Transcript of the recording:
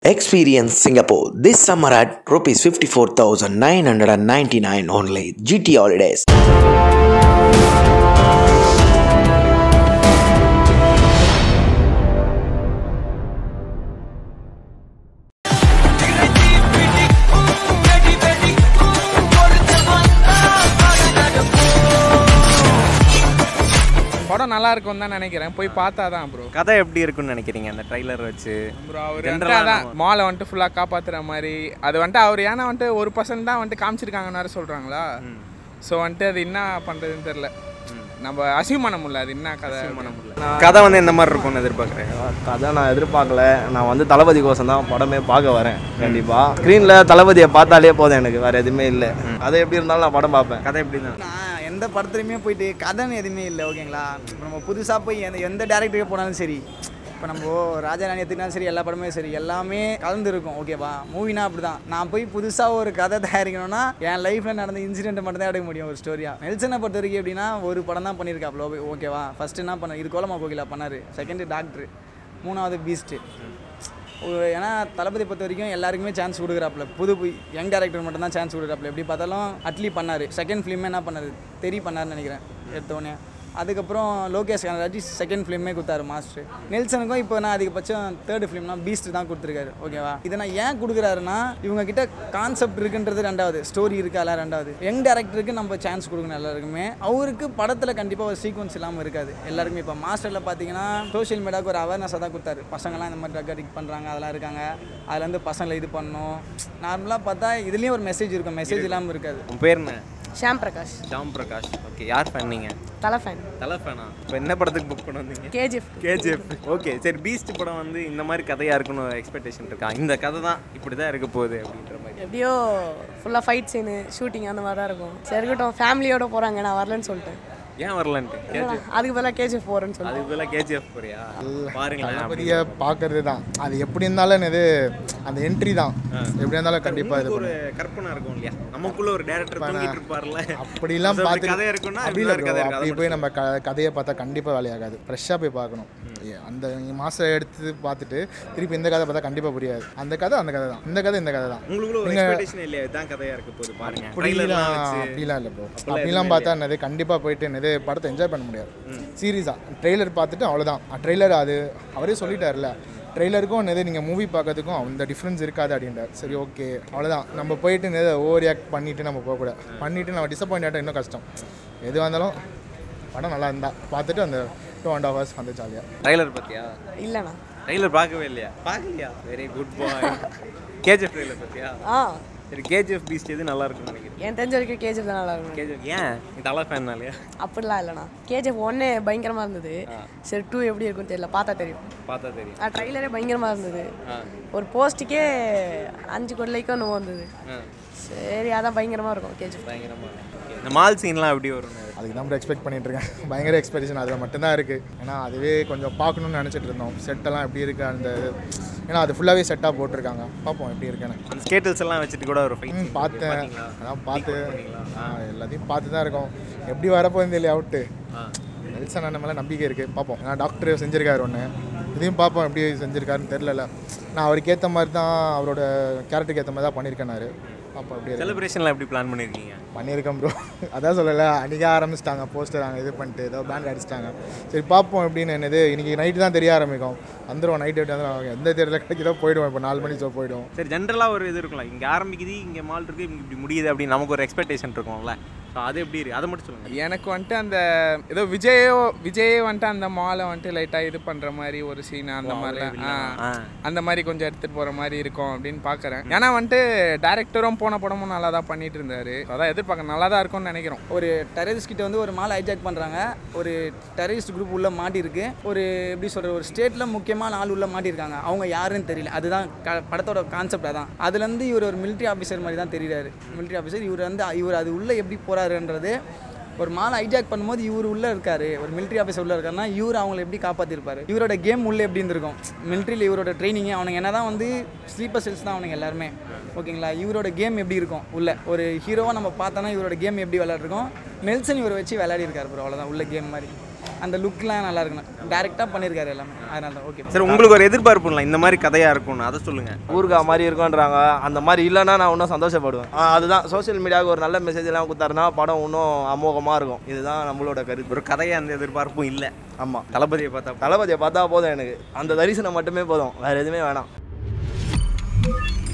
Experience Singapore this summer at rupees 54,999 only. GT Holidays. படம் நல்லா இருக்கும் தான் நினைக்கிறேன் போய் பார்த்தா தான் ப்ரோ கதை எப்படி இருக்கும்னு நினைக்கிறீங்க அந்த ட்ரைலர் வச்சு ப்ரோ அவர் General வந்துட்டு ஆ அதான் நம்ம- மாலை வந்துட்டு ஃபுல்லாக காப்பாற்றுற மாதிரி அது வந்துட்டு அவர் ஏன்னா வந்துட்டு ஒரு பர்சன்ட் தான் வந்துட்டு காமிச்சிருக்காங்கன்னு சொல்கிறாங்களா ஸோ வந்துட்டு அது என்ன பண்ணுறதுன்னு தெரில நம்ம அசீவ் பண்ண முடியல அது என்ன கதை பண்ண முடியல கதை வந்து எந்த மாதிரி இருக்கும்னு எதிர்பார்க்குறேன் கதை நான் எதிர்பார்க்கல நான் வந்து தளபதி கோசம் தான் படமே பார்க்க வரேன் கண்டிப்பாக ஸ்க்ரீனில் தளபதியை பார்த்தாலே போதும் எனக்கு வேறு எதுவுமே இல்லை அது எப்படி இருந்தாலும் நான் படம் பார்ப்பேன் கதை எப்படி தான் நான் எந்த படத்துலையுமே போயிட்டு கதைன்னு எதுவுமே இல்லை ஓகேங்களா இப்போ நம்ம புதுசாக போய் எந்த எந்த டேரக்டருக்கு போனாலும் சரி இப்போ நம்ம ராஜா ராணி எடுத்துக்கிட்டாலும் சரி எல்லா படமே சரி எல்லாமே கலந்து இருக்கும் ஓகேவா மூவினா அப்படி தான் நான் போய் புதுசாக ஒரு கதை தயாரிக்கணும்னா என் லைஃப்பில் நடந்த இன்சிடென்ட் மட்டும் தான் எடுக்க முடியும் ஒரு ஸ்டோரியாக நெல்சனை பொறுத்த வரைக்கும் எப்படின்னா ஒரு படம் தான் பண்ணியிருக்காப்ல ஓகேவா ஃபஸ்ட்டு என்ன பண்ண இது கோலமா கோகிலா பண்ணார் செகண்டு டாக்டர் மூணாவது பீஸ்ட்டு ஒரு- ஏன்னா தளபதி பொறுத்த வரைக்கும் எல்லாருக்குமே சான்ஸ் கொடுக்குறாப்புல புது யங் டேரக்டர் மட்டும் தான் சான்ஸ் கொடுக்குறாப்புல எப்படி பார்த்தாலும் அட்லி பண்ணார் செகண்ட் ஃபிலிமே என்ன பண்ணார் தெரி பண்ணாருன்னு நினைக்கிறேன் எடுத்தோடனே அதுக்கப்புறம் லோகேஷ் கனராஜ் செகண்ட் ஃபிலிமே கொடுத்தாரு மாஸ்டர் நெல்சனுக்கும் இப்போ நான் அதிகபட்சம் தேர்ட் ஃபிலிம்னா பீஸ்ட் தான் கொடுத்துருக்காரு ஓகேவா இதை நான் ஏன் கொடுக்குறாருன்னா இவங்க கிட்ட கான்செப்ட் இருக்குன்றது ரெண்டாவது ஸ்டோரி இருக்கால ரெண்டாவது யங் டேரக்டருக்கு நம்ம சான்ஸ் கொடுக்கணும் எல்லாருக்குமே அவருக்கு படத்தில் கண்டிப்பாக ஒரு சீக்வன்ஸ் இல்லாமல் இருக்காது எல்லாருக்குமே இப்போ மாஸ்டரில் பார்த்தீங்கன்னா சோஷியல் மீடியாவுக்கு ஒரு அவேர்னஸாக தான் கொடுத்தாரு பசங்களாம் இந்த மாதிரி ட்ரக் அடிக்ட் பண்ணுறாங்க அதெல்லாம் இருக்காங்க அதுலேருந்து பசங்களை இது பண்ணணும் நார்மலாக பார்த்தா இதுலேயும் ஒரு மெசேஜ் இருக்கும் மெசேஜ் இல்லாமல் இருக்காது உன் பேர் என்ன ஷாம் பிரகாஷ் ஷாம் பிரகாஷ் ஓகே யார் ஃபேன் நீங்கள் தலை ஃபேன் தலை ஃபேனா இப்போ என்ன படத்துக்கு புக் பண்ண வந்தீங்க கேஜிஎஃப் கேஜிஎஃப் ஓகே சரி பீஸ்ட் படம் வந்து இந்த மாதிரி கதையாக இருக்குன்னு எக்ஸ்பெக்டேஷன் இருக்கா இந்த கதை தான் இப்படி தான் இருக்க போகுது அப்படின்ற மாதிரி எப்படியோ ஃபுல்லாக ஃபைட் சீனு ஷூட்டிங் அந்த மாதிரி தான் இருக்கும் சரி இருக்கட்டும் ஃபேமிலியோட போகிறாங்க நான் வரலன்னு சொல்லிட்டேன் ஏன் வரலன்ட்டு கேஜிஎஃப் அதுக்கு பதிலாக கேஜிஎஃப் போகிறேன்னு சொல்லிட்டு அதுக்கு பதிலாக கேஜிஎஃப் போறியா பாருங்களேன் தளபதியை பார்க்கறது தான் அது எப்படி இருந்தாலும் இது அந்த என்ட்ரி தான் எப்படி இருந்தாலும் கண்டிப்பாக இது ஒரு கற்பனை இருக்கும் இல்லையா நமக்குள்ள ஒரு டேரக்டர் தூங்கிட்டு இருப்பார்ல அப்படிலாம் So, பார்த்து கதை இருக்குன்னா அப்படி இப்படி இல்லை ஒரு கதை bro. இருக்கு. அப்படி அதை போய் நம்ம க கதையை பார்த்தா கண்டிப்பாக வேலையாகாது ஃப்ரெஷ்ஷாக போய் பார்க்கணும் ஏ, அந்த மாதம் எடுத்து பார்த்துட்டு திருப்பி இந்த கதை பார்த்தா கண்டிப்பாக புரியாது அந்த கதை அந்த கதை தான் இந்த கதை இந்த கதை தான் உங்களுக்குள்ள ஒரு நீங்க- எக்ஸ்பெக்டேஷன் இல்லையா இதான் கதையா இருக்க போகுது பாருங்க ட்ரைலர்லாம் அப்படிலாம் வச்சு அப்படிலாம் இல்லை ப்ரோ அப்படிலாம் பார்த்தா என்னது கண்டிப்பாக போயிட்டு என்னது படத்தை என்ஜாய் பண்ண முடியாது சீரியஸாக ட்ரெய்லர் பார்த்துட்டு அவ்வளோதான் ட்ரெய்லர் அது அவரே சொல்லிட்டார்ல ட்ரெய்லருக்கும் என்னது நீங்கள் மூவி பார்க்கறதுக்கும் அந்த டிஃப்ரென்ஸ் இருக்காது அப்படின்றார் சரி ஓகே அவ்வளோதான் நம்ம போயிட்டு என்னது ஓவர் ரியாக்ட் பண்ணிவிட்டு நம்ம போகக்கூடாது பண்ணிவிட்டு நம்ம டிசப்பாயிண்ட் ஆகிட்டா இன்னும் கஷ்டம் எதுவாக இருந்தாலும் படம் நல்லா இருந்தா பார்த்துட்டு அந்த டூ அண்ட் ஹவர்ஸ் வந்து ஜாலியாக ட்ரைலர் பார்த்தியா இல்லைண்ணா ட்ரைலர் பார்க்கவே இல்லையா பார்க்கலையா very good boy KGF trailer பார்த்தியா ஆ சரி கேஜிஎஃப் பீஸ்ட் எது நல்லா இருக்கும்னு நினைக்கிறேன் என் தெரிஞ்ச வரைக்கும் கேஜிஎஃப் தான் நல்லா இருக்கும் கேஜிஎஃப் ஏன் நீ தலை ஃபேன்னாலையா அப்படிலாம் இல்லைண்ணா கேஜிஎஃப் ஒன்னே பயங்கரமாக இருந்தது சரி டூ எப்படி இருக்கும்னு தெரியல பார்த்தா தெரியும் பார்த்தா தெரியும் ஆ ட்ரைலரே பயங்கரமாக இருந்தது ஆ ஒரு போஸ்ட்டுக்கே அஞ்சு கோடி லைக்கும் என்னமோ வந்தது ஆ சரி அதான் பயங்கரமாக இருக்கும் கேஜிஎஃப் பயங்கரமாக இந்த மால் சீன்லாம் எப்படி வரும் அதுக்கு தான் எக்ஸ்பெக்ட் பண்ணிட்டு இருக்கேன் பயங்கர எக்ஸ்பெக்டேஷன் அதில் மட்டும்தான் இருக்குது ஏன்னா அதுவே கொஞ்சம் பார்க்கணும்னு நினச்சிட்டு இருந்தோம் செட்டெல்லாம் எப்படி இருக்குது அந்த இது ஏன்னா அது ஃபுல்லாகவே செட்டாக போட்டிருக்காங்க பார்ப்போம் எப்படி இருக்குன்னு அந்த ஸ்கேட்டில்ஸ் எல்லாம் வச்சுட்டு கூட ஒரு ஃபைட் ம் பார்த்தேன் அதான் பார்த்து ஆ, எல்லாத்தையும் பார்த்து தான் இருக்கோம் எப்படி வரப்போகுது இல்லையா அவுட்டு நெல்சன் அண்ணன் மேலே நம்பிக்கை இருக்குது பார்ப்போம் ஏன்னா டாக்டர் செஞ்சிருக்காரு ஒன்று இதையும் பார்ப்போம் எப்படி செஞ்சிருக்காருன்னு தெரிலல நான் அவருக்கு ஏற்ற மாதிரி தான் அவரோட கேரக்டருக்கு ஏற்ற மாதிரி தான் பண்ணியிருக்கேனாரு பார்ப்போம் எப்படி இருக்கு செலிப்ரேஷன்லாம் எப்படி பிளான் பண்ணியிருக்கீங்க பண்ணியிருக்கேன் ப்ரோ அதான் சொல்லலை அன்றைக்கி ஆரம்பிச்சிட்டாங்க போஸ்டர் அங்கே இது பண்ணிட்டு ஏதோ பேண்ட் அடிச்சிட்டாங்க சரி பார்ப்போம் எப்படின்னு என்னது இன்றைக்கி நைட்டு தான் தெரிய ஆரம்பிக்கும் வந்துடும் நைட் எப்படி வந்து எந்த தேட்டரில் கிடைக்குதோ போயிடுவோம் இப்போ நாலு மணி ஷோ போயிடுவோம் சரி ஜென்ரலாக ஒரு இது இருக்கும்ல இங்கே ஆரம்பிக்குது இங்கே மால் இருக்குது இங்கே இப்படி முடியுது அப்படின்னு நமக்கு ஒரு எக்ஸ்பெக்டேஷன் இருக்கும்ல ஸோ அது எப்படி இருக்கு அதை மட்டும் சொல்லுங்கள் எனக்கு வந்துட்டு அந்த ஏதோ விஜயோ விஜயே வந்துட்டு அந்த மாலை வந்துட்டு லைட்டாக இது பண்ணுற மாதிரி ஒரு சீன் அந்த மாதிரிலாம் ஆ ஆ அந்த மாதிரி கொஞ்சம் எடுத்துகிட்டு போகிற மாதிரி இருக்கும் அப்படின்னு பார்க்குறேன் ஏன்னா வந்துட்டு டேரக்டரும் போன படமும் நல்லா தான் பண்ணிட்டு இருந்தாரு அதான் எதிர்பார்க்க நல்லா தான் இருக்கும்னு நினைக்கிறோம் ஒரு டெரரிஸ்ட் கிட்ட வந்து ஒரு மாலை ஹைஜாக் பண்ணுறாங்க ஒரு டெரரிஸ்ட் குரூப் உள்ள மாட்டியிருக்கு ஒரு எப்படி சொல்கிற ஒரு ஸ்டேட்டில் முக்கியமான ஆள் உள்ள மாட்டியிருக்காங்க அவங்க யாருன்னு தெரியல அதுதான் க படத்தோட கான்செப்ட் அதான் அதுலேருந்து இவர் ஒரு military ஆஃபீஸர் மாதிரி தான் தெரியுறாரு military ஆஃபீஸர் இவர் வந்து இவர் அது உள்ளே எப்படி போகிறாருன்றது ஒரு மாலை ஹைஜாக் பண்ணும்போது இவர் உள்ளே இருக்காரு ஒரு military ஆஃபீஸர் உள்ளே இருக்காருன்னா இவர் அவங்கள எப்படி காப்பாற்றிருப்பாரு இவரோட கேம் உள்ளே எப்படி இருந்திருக்கும் மிலிட்ரியில் இவரோட ட்ரைனிங் அவனுங்க என்ன தான் வந்து ஸ்லீப்பர் செல்ஸ் தான் அவனுங்க எல்லாருமே ஓகேங்களா இவரோட கேம் எப்படி இருக்கும் உள்ள ஒரு ஹீரோவாக நம்ம பார்த்தோன்னா இவரோட கேம் எப்படி விளையாடுறோம் நெல்சன் இவரை வச்சு விளையாடி இருக்காரு ப்ரோ அவ்வளோதான் உள்ள கேம் மாதிரி அந்த லுக்லாம் நல்லா இருக்கணும் டேரெக்டாக பண்ணியிருக்காரு எல்லாமே அதனால தான் ஓகே சரி உங்களுக்கு ஒரு எதிர்பார்ப்புங்களா இந்த மாதிரி கதையாக இருக்கும்னு அதை சொல்லுங்கள் ஊருக்கா மாதிரி இருக்கும்ன்றாங்க அந்த மாதிரி இல்லைன்னா நான் இன்னும் சந்தோஷப்படுவேன் ஆ, அதுதான் சோஷியல் மீடியாவுக்கு ஒரு நல்ல மெசேஜ் எல்லாம் கொடுத்தாருன்னா படம் இன்னும் அமோகமாக இருக்கும் இதுதான் நம்மளோட கருத்து ஒரு கதையாக அந்த எதிர்பார்ப்பும் இல்லை ஆமாம் தளபதியை பார்த்தா தளபதியை பார்த்தா போதும் எனக்கு அந்த தரிசனம் மட்டுமே போதும் வேறு எதுவுமே வேணாம்